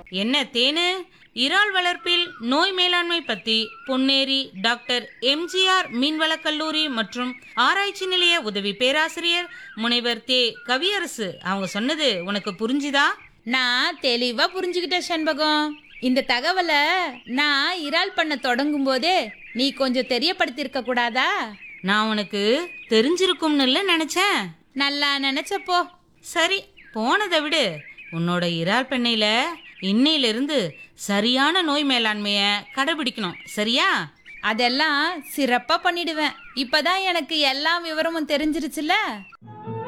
என்ன தேனு இறால் வளர்ப்பில் நோய் மேலாண்மை பத்தி பொன்னேரி டாக்டர் எம்ஜிஆர் மீன்வளக் கல்லூரி மற்றும் ஆராய்ச்சி நிலைய உதவி பேராசிரியர் முனைவர் தே கவியரசு அவங்க சொன்னது உனக்கு புரிஞ்சுதா நான் தெளிவா புரிஞ்சுக்கிட்டேன் செண்பகம் இந்த தகவலை நான் இறால் பண்ண தொடங்கும் போதே நீ கொஞ்சம் தெரியப்படுத்தியிருக்க கூடாதா நான் உனக்கு தெரிஞ்சிருக்கும்னு நினைச்சேன் நல்லா நினைச்சப்போ சரி போனதை விடு உன்னோட இறால் பண்ணையில இன்னையிலிருந்து சரியான நோய் மேலாண்மைய கடைபிடிக்கணும் சரியா அதெல்லாம் சிறப்பா பண்ணிடுவேன் இப்பதான் எனக்கு எல்லா விவரமும் தெரிஞ்சிருச்சுல